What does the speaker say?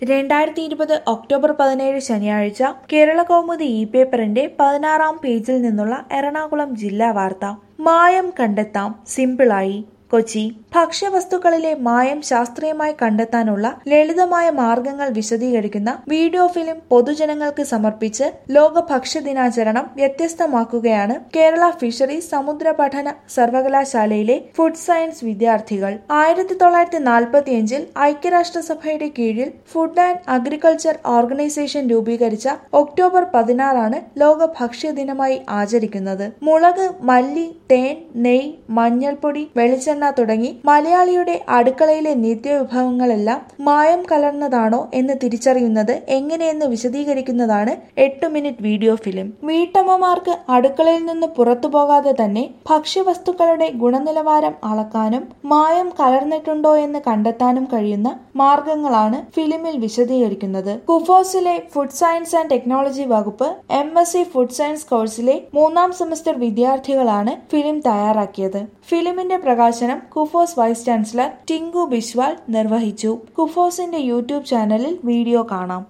രണ്ടായിരത്തി ഇരുപത് ഒക്ടോബർ പതിനേഴ് ശനിയാഴ്ച കേരള കൗമുദി ഇ പേപ്പറിന്റെ പതിനാറാം പേജിൽ നിന്നുള്ള എറണാകുളം ജില്ലാ വാർത്ത മായം കണ്ടെത്താം സിമ്പിളായി കൊച്ചി ഭക്ഷ്യവസ്തുക്കളിലെ മായം ശാസ്ത്രീയമായി കണ്ടെത്താനുള്ള ലളിതമായ മാർഗങ്ങൾ വിശദീകരിക്കുന്ന വീഡിയോ ഫിലിം പൊതുജനങ്ങൾക്ക് സമർപ്പിച്ച് ലോക ഭക്ഷ്യ ദിനാചരണം വ്യത്യസ്തമാക്കുകയാണ് കേരള ഫിഷറീസ് സമുദ്ര പഠന സർവകലാശാലയിലെ ഫുഡ് സയൻസ് വിദ്യാർത്ഥികൾ ആയിരത്തി തൊള്ളായിരത്തി നാൽപ്പത്തിയഞ്ചിൽ ഐക്യരാഷ്ട്രസഭയുടെ കീഴിൽ ഫുഡ് ആൻഡ് അഗ്രികൾച്ചർ ഓർഗനൈസേഷൻ രൂപീകരിച്ച ഒക്ടോബർ പതിനാറാണ് ലോക ഭക്ഷ്യ ദിനമായി ആചരിക്കുന്നത് മുളക് മല്ലി തേൻ നെയ് മഞ്ഞൾപ്പൊടി വെളിച്ചെണ്ണ തുടങ്ങി മലയാളിയുടെ അടുക്കളയിലെ നിത്യവിഭവങ്ങളെല്ലാം മായം കലർന്നതാണോ എന്ന് തിരിച്ചറിയുന്നത് എങ്ങനെയെന്ന് വിശദീകരിക്കുന്നതാണ് എട്ട് മിനിറ്റ് വീഡിയോ ഫിലിം വീട്ടമ്മമാർക്ക് അടുക്കളയിൽ നിന്ന് പുറത്തു പോകാതെ തന്നെ ഭക്ഷ്യവസ്തുക്കളുടെ ഗുണനിലവാരം അളക്കാനും മായം കലർന്നിട്ടുണ്ടോ എന്ന് കണ്ടെത്താനും കഴിയുന്ന മാർഗങ്ങളാണ് ഫിലിമിൽ വിശദീകരിക്കുന്നത് കുഫോസിലെ ഫുഡ് സയൻസ് ആൻഡ് ടെക്നോളജി വകുപ്പ് M S C food science കോഴ്സിലെ മൂന്നാം സെമസ്റ്റർ വിദ്യാർത്ഥികളാണ് ഫിലിം തയ്യാറാക്കിയത് ഫിലിമിന്റെ പ്രകാശനം KUFOS vice chancellor Tinku Biswal നിർവഹിച്ചു കുഫോസിന്റെ യൂട്യൂബ് ചാനലിൽ വീഡിയോ കാണാം